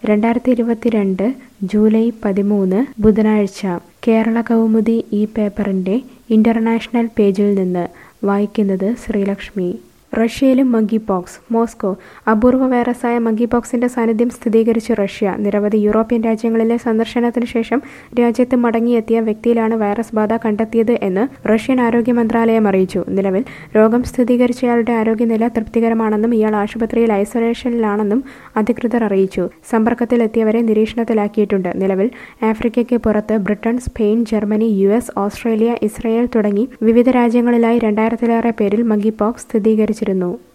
രണ്ടായിരത്തി ഇരുപത്തിരണ്ട് ജൂലൈ പതിമൂന്ന് ബുധനാഴ്ച കേരള കൗമുദി ഈ പേപ്പറിൻ്റെ ഇൻ്റർനാഷണൽ പേജിൽ നിന്ന് വായിക്കുന്നത് ശ്രീലക്ഷ്മി റഷ്യയിലും മങ്കി പോക്സ് മോസ്കോ അപൂർവ വൈറസായ മങ്കി പോക്സിന്റെ സാന്നിധ്യം സ്ഥിരീകരിച്ച് റഷ്യ നിരവധി യൂറോപ്യൻ രാജ്യങ്ങളിലെ സന്ദർശനത്തിന് ശേഷം രാജ്യത്ത് മടങ്ങിയെത്തിയ വ്യക്തിയിലാണ് വൈറസ് ബാധ കണ്ടെത്തിയത് എന്ന് റഷ്യൻ ആരോഗ്യ മന്ത്രാലയം അറിയിച്ചു നിലവിൽ രോഗം സ്ഥിരീകരിച്ചയാളുടെ ആരോഗ്യനില തൃപ്തികരമാണെന്നും ഇയാൾ ആശുപത്രിയിൽ ഐസൊലേഷനിലാണെന്നും അധികൃതർ അറിയിച്ചു സമ്പർക്കത്തിലെത്തിയവരെ നിരീക്ഷണത്തിലാക്കിയിട്ടുണ്ട് നിലവിൽ ആഫ്രിക്കയ്ക്ക് പുറത്ത് Britain Spain Germany U S Australia Israel തുടങ്ങി വിവിധ രാജ്യങ്ങളിലായി രണ്ടായിരത്തിലേറെ പേരിൽ മങ്കി പോക്സ് സ്ഥിരീകരിച്ചിരുന്നു